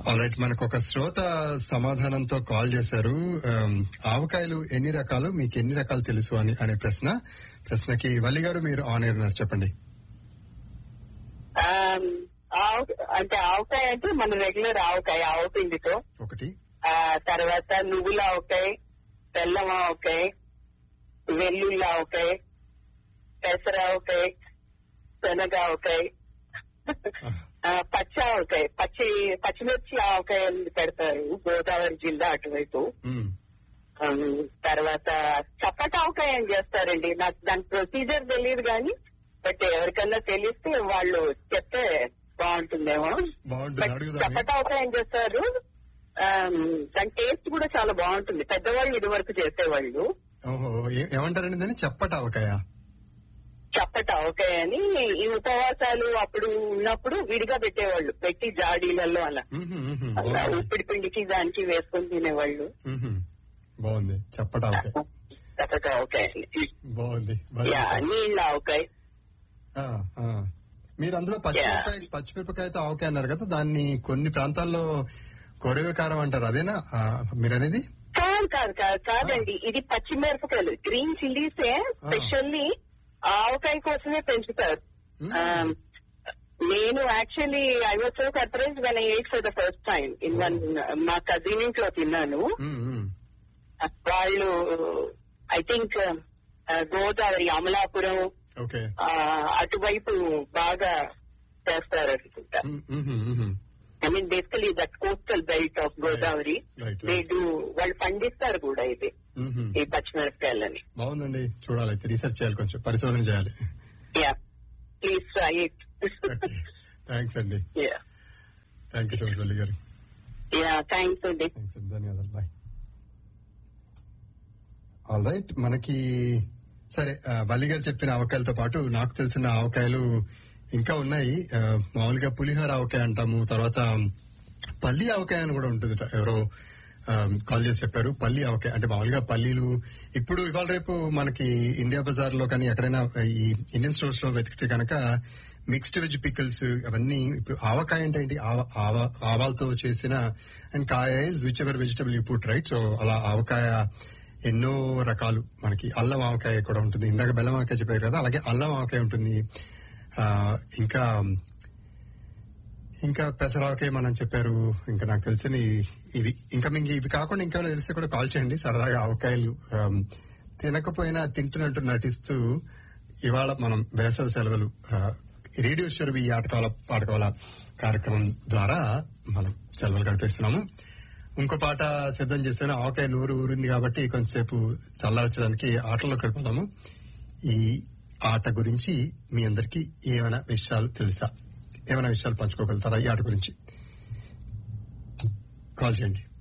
Alright మనకు ఒక శ్రోత సమాధానంతో కాల్ చేశారు ఆమ్, ఆవకాయలు ఎన్ని రకాలు మీకు ఎన్ని రకాలు తెలుసు అని అనే ప్రశ్న ప్రశ్నకి వల్లి గారు మీరు ఆన్ ఎయిర్ ఉన్నారు చెప్పండి ఆమ్, ఆవ అంటే ఆవకాయ అంటే మన రెగ్యులర్ ఆవకాయ ఆవ పిండితో ఒకటి ఆ తర్వాత నువ్వుల ఆవకాయ బెల్లం ఆవకాయ వెల్లుల్లి ఆవకాయ పెసర ఆవకాయ శనగ ఆవకాయ ఆ, పచ్చి ఆవకాయ పచ్చి పచ్చిమిర్చి ఆవకాయ అని పెడతారు గోదావరి జిల్లా అటువైపు మ్మ్. ఆమ్, తర్వాత చప్పట ఆవకాయ అని చేస్తారండి నాకు దాని ప్రొసీజర్ తెలియదు కానీ బట్ ఎవరికన్నా తెలిస్తే వాళ్ళు చెప్తే బాగుంటుందేమో బాగుంటుంది అడుగుదాం చప్పట ఆవకాయ ఏం చేస్తారు ఆమ్, దాని టేస్ట్ కూడా చాలా బాగుంటుంది పెద్దవాళ్ళు ఇది వరకు చేసేవాళ్ళు ఓహో ఏ- ఏమంటారండి దాన్ని చెప్పట ఆవకాయ చప్పట ఆవకాయ అని ఈ ఉపవాసాలు అప్పుడు ఉన్నప్పుడు విడిగా పెట్టేవాళ్ళు పెట్టి జాడీలలో అలా మ్హూ, మ్హూ. అలా బాగుంది. ఉప్పిడి పిండికి దానికి వేసుకొని తినేవాళ్ళు మ్హూ. బాగుంది చెప్పట ఆవకాయ చప్పట ఆవకాయ అని బాగుంది భలే యా చెప్పారు. నీళ్ళ ఆవకాయ ఆ, ఆ. మీరు అందులో పచ్చిమిరపకాయ పచ్చిమిరపకాయతో ఆవకాయ అన్నారు కదా దాన్ని కొన్ని ప్రాంతాల్లో కొరవ కారం అంటారు అదేనా ఆ, మీరు అనేది కాదు కాదు కాదు కాదండి ఇది పచ్చిమిరపకాయలు గ్రీన్ చిల్లీసే స్పెషల్లీ ఆవకాయ కోసమే పెంచుతారు మ్మ్. Um, నేను actually I was so surprise when I ate for the first time in one మా కజిన్ ఇంట్లో తిన్నాను మ్మ్, మ్మ్. వాళ్ళు I think Godavari Amalapuram okay ఆ, అటువైపు బాగా చేస్తారు అనుకుంటా మ్మ్, మ్మ్, మ్మ్. I mean basically that coastal belt of Godavari Right, they right. Do వాళ్ళు పండిస్తారు కూడా ఇది మ్మ్. ఈ పచ్చిమిరపకాయలని బాగుందండి చూడాలి అయితే రీసెర్చ్ చేయాలి కొంచెం పరిశోధన చేయాలి yeah please try it thanks అండి yeah thank you so much Valli garu yeah thanks అండి థ్యాంక్స్ అండి ధన్యవాదాలు బాయ్ ఆల్ రైట్ మనకి సరే ఆ, వల్లి గారు చెప్పిన ఆవకాయలతో పాటు నాకు తెలిసిన ఆవకాయలు ఇంకా ఉన్నాయి ఆ, మామూలుగా పులిహోర ఆవకాయ అంటాము తర్వాత పల్లి ఆవకాయ అని కూడా ఉంటుంది ఎవరో ఆ, కాల్ చేసి చెప్పారు పల్లి ఆవకాయ అంటే మామూలుగా పల్లీలు ఇప్పుడు ఇవాళ రేపు మనకి ఇండియా బజార్ లో కానీ ఎక్కడైనా ఈ ఇండియన్ స్టోర్స్ లో వెతికితే కనుక మిక్స్డ్ వెజ్ పికిల్స్ అవన్నీ ఇప్పుడు ఆవకాయ అంటే ఏంటి ఆవ- ఆవ- ఆవాలతో చేసిన అండ్ కాయ is whichever vegetable you put right so అలా ఆవకాయ ఎన్నో రకాలు మనకి అల్లం ఆవకాయ కూడా ఉంటుంది ఇందాక బెల్లం ఆవకాయ చెప్పారు కదా అలాగే అల్లం ఆవకాయ ఉంటుంది ఆ, ఇంకా ఇంకా పెసరావకాయ మనం చెప్పారు ఇంకా నాకు తెలిసిన ఈ- ఇవి ఇంకా మీకు ఇవి కాకుండా ఇంకా తెలిస్తే కూడా కాల్ చేయండి సరదాగా ఆవకాయలు ఆమ్, తినకపోయినా తింటున్నట్టు నటిస్తూ ఇవాళ మనం వేసవి సెలవులు ఆ, రేడియో షర్వి ఈ ఆటకాల పాటకాల కార్యక్రమం ద్వారా మనం సెలవులు గడిపిస్తున్నాము ఇంకో పాట సిద్ధం చేశాను ఆవకాయ నూరు ఊరింది కాబట్టి కొంతసేపు చల్లార్చడానికి ఆటల్లో కలిపోదాము ఈ ఆట గురించి మీ అందరికీ ఏమైనా విషయాలు తెలుసా ఏమైనా విషయాలు పంచుకోగలుగుతారా ఈ ఆట గురించి కాల్ చేయండి